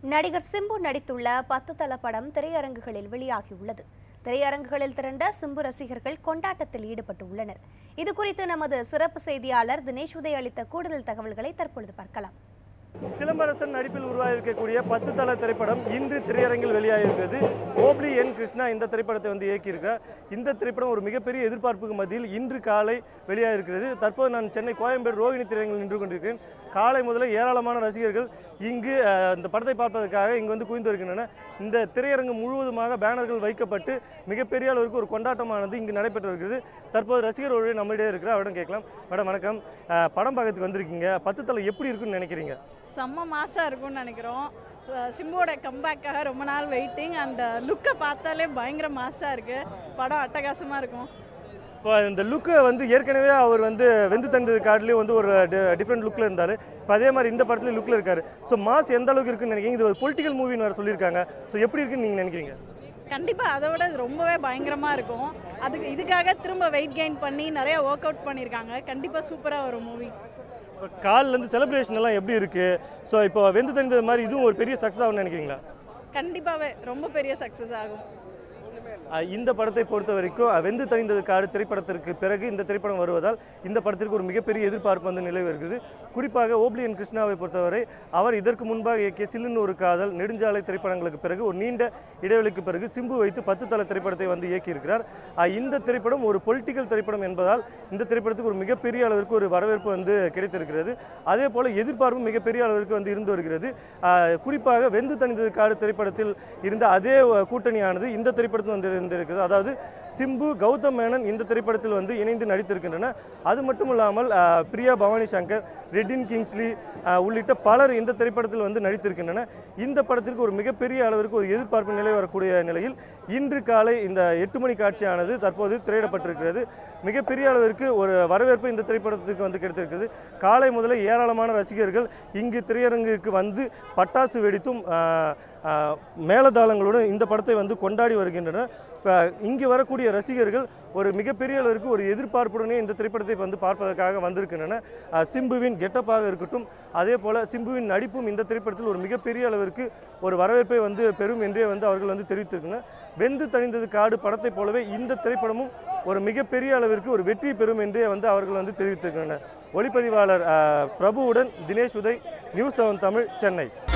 நடிகர் சிம்பு நடித்துள்ள பத்து தல படம் திரையரங்குகளில் வெளியாகியுள்ளது திரையரங்குகளில் திரண்ட சிம்பு ரசிகர்கள் கொண்டாட்டத்தில் ஈடுபட்டு உள்ளனர் இது குறித்து நமது சிறப்பு செய்தியாளர் தினேஷ் உதய் அளித்த கூடுதல் தகவல்களை தற்பொழுது பார்க்கலாம் சிலம்பரசன் நடிப்பில் உருவாகியிருக்கக்கூடிய பத்து தல திரைப்படம் இன்று திரையரங்கில் வெளியாகியிருக்கிறது ஓப்லி என் கிருஷ்ணா இந்த திரைப்படத்தை வந்து இயக்கியிருக்கார் இந்த திரைப்படம் ஒரு மிகப்பெரிய எதிர்பார்ப்புக்கு மத்தியில் இன்று காலை வெளியாகிருக்கிறது தற்போது நான் சென்னை கோயம்பேடு ரோகிணி திரையரங்கில் நின்று கொண்டிருக்கிறேன் காலை முதல்ல ஏராளமான ரசிகர்கள் இங்கு அஹ், இந்த படத்தை பார்ப்பதற்காக இங்கு வந்து குவிந்து வருகின்றன இந்த திரையரங்கு முழுவதுமாக பேனர்கள் வைக்கப்பட்டு மிகப்பெரிய அளவிற்கு ஒரு கொண்டாட்டமானது இங்கு நடைபெற்று வருகிறது தற்போது ரசிகர் ஒரு நம்மிடையே இருக்கிற அவரிடம் கேட்கலாம் மேடம் வணக்கம் அஹ், படம் பார்க்கறதுக்கு வந்திருக்கீங்க பத்து தலை எப்படி இருக்குன்னு நினைக்கிறீங்க செம்ம மாசாக இருக்கும்னு நினைக்கிறோம் அஹ் சிம்புவோட கம்பேக்காக ரொம்ப நாள் வெயிட்டிங் அந்த லுக்கை பார்த்தாலே பயங்கர மாசாக இருக்குது படம் அட்டகாசமாக இருக்கும் இப்போ இந்த லுக்கை வந்து ஏற்கனவே அவர் வந்து வெந்து தந்தது கார்டுலேயும் வந்து ஒரு டிஃப்ரெண்ட் லுக்கில் இருந்தார் இப்போ அதே மாதிரி இந்த படத்துல லுக்கில் இருக்காரு ஸோ மாஸ் எந்த அளவுக்கு இருக்குன்னு நினைக்கிறீங்க இது ஒரு பொலிட்டிக்கல் மூவின்னு வேறு சொல்லியிருக்காங்க ஸோ எப்படி இருக்குன்னு நீங்கள் நினைக்கிறீங்க கண்டிப்பாக அதை விட இது ரொம்பவே பயங்கரமாக இருக்கும் அதுக்கு இதுக்காக திரும்ப வெயிட் கெயின் பண்ணி நிறைய ஒர்க் அவுட் பண்ணியிருக்காங்க கண்டிப்பாக சூப்பராக வரும் மூவி இப்போ காலிலேருந்து செலிப்ரேஷன் எல்லாம் எப்படி இருக்குது ஸோ இப்போ வெந்து தந்தது மாதிரி இதுவும் ஒரு பெரிய சக்ஸஸ் ஆகும்னு நினைக்கிறீங்களா கண்டிப்பாகவே ரொம்ப பெரிய சக்ஸஸ் ஆகும் அஹ் இந்த படத்தை பொறுத்த வரைக்கும் அஹ் வெந்து தணிந்தது காடு திரைப்படத்திற்கு பிறகு இந்த திரைப்படம் வருவதால் இந்த படத்திற்கு ஒரு மிகப்பெரிய எதிர்பார்ப்பு வந்து நிலவி வருகிறது குறிப்பாக ஓப்லியன் கிருஷ்ணாவை பொறுத்தவரை அவர் இதற்கு முன்பாக இயக்கிய சில்லுன்னு ஒரு காதல் நெடுஞ்சாலை திரைப்படங்களுக்கு பிறகு ஒரு நீண்ட இடைவெளிக்கு பிறகு சிம்பு வைத்து பத்து தல திரைப்படத்தை வந்து இயக்கியிருக்கிறார் அஹ் இந்த திரைப்படம் ஒரு பொலிட்டிக்கல் திரைப்படம் என்பதால் இந்த திரைப்படத்துக்கு ஒரு மிகப்பெரிய அளவிற்கு ஒரு வரவேற்பு வந்து கிடைத்திருக்கிறது அதே போல எதிர்பார்ப்பும் மிகப்பெரிய அளவிற்கு வந்து இருந்து வருகிறது அஹ் குறிப்பாக வெந்து தணிந்தது காடு திரைப்படத்தில் இருந்த அதே அஹ், கூட்டணியானது இந்த திரைப்படத்தில் வந்து இருந்திருக்கிறது அதாவது சிம்பு கௌதம் மேனன் இந்த திரைப்படத்தில் வந்து இணைந்து நடித்திருக்கின்றன அது மட்டும் இல்லாமல் அஹ், பிரியா பவானி சங்கர் ரெட்டின் கிங்ஸ்லி அஹ், உள்ளிட்ட பலர் இந்த திரைப்படத்தில் வந்து நடித்திருக்கின்றன இந்த படத்திற்கு ஒரு மிகப்பெரிய அளவிற்கு ஒரு எதிர்பார்ப்பு நிலை வரக்கூடிய நிலையில் இன்று காலை இந்த எட்டு மணி காட்சியானது தற்போது திரையிடப்பட்டிருக்கிறது மிகப்பெரிய அளவிற்கு ஒரு வரவேற்பு இந்த திரைப்படத்துக்கு வந்து கிடைத்திருக்கிறது காலை முதல்ல ஏராளமான ரசிகர்கள் இங்கு திரையரங்குக்கு வந்து பட்டாசு வெடித்தும் ஆஹ், ஆஹ், மேளதாளங்களுடன் இந்த படத்தை வந்து கொண்டாடி வருகின்றனர் இப்ப இங்கு வரக்கூடிய ரசிகர்கள் ஒரு மிகப்பெரிய அளவிற்கு ஒரு எதிர்பார்ப்புடனே இந்த திரைப்படத்தை வந்து பார்ப்பதற்காக வந்திருக்கின்றன ஆஹ், சிம்புவின் கெட்டப்பாக இருக்கட்டும் அதே போல சிம்புவின் நடிப்பும் இந்த திரைப்படத்தில் ஒரு மிகப்பெரிய அளவிற்கு ஒரு வரவேற்பை வந்து பெறும் என்றே வந்து அவர்கள் வந்து தெரிவித்திருக்கின்றனர் வெந்து தணிந்தது காடு படத்தைப் போலவே இந்த திரைப்படமும் ஒரு மிகப்பெரிய அளவிற்கு ஒரு வெற்றி பெறும் என்றே வந்து அவர்கள் வந்து தெரிவித்திருக்கின்றனர் ஒளிப்பதிவாளர் ஆஹ், பிரபுவுடன் தினேஷ் உதய் நியூஸ் செவன் தமிழ் சென்னை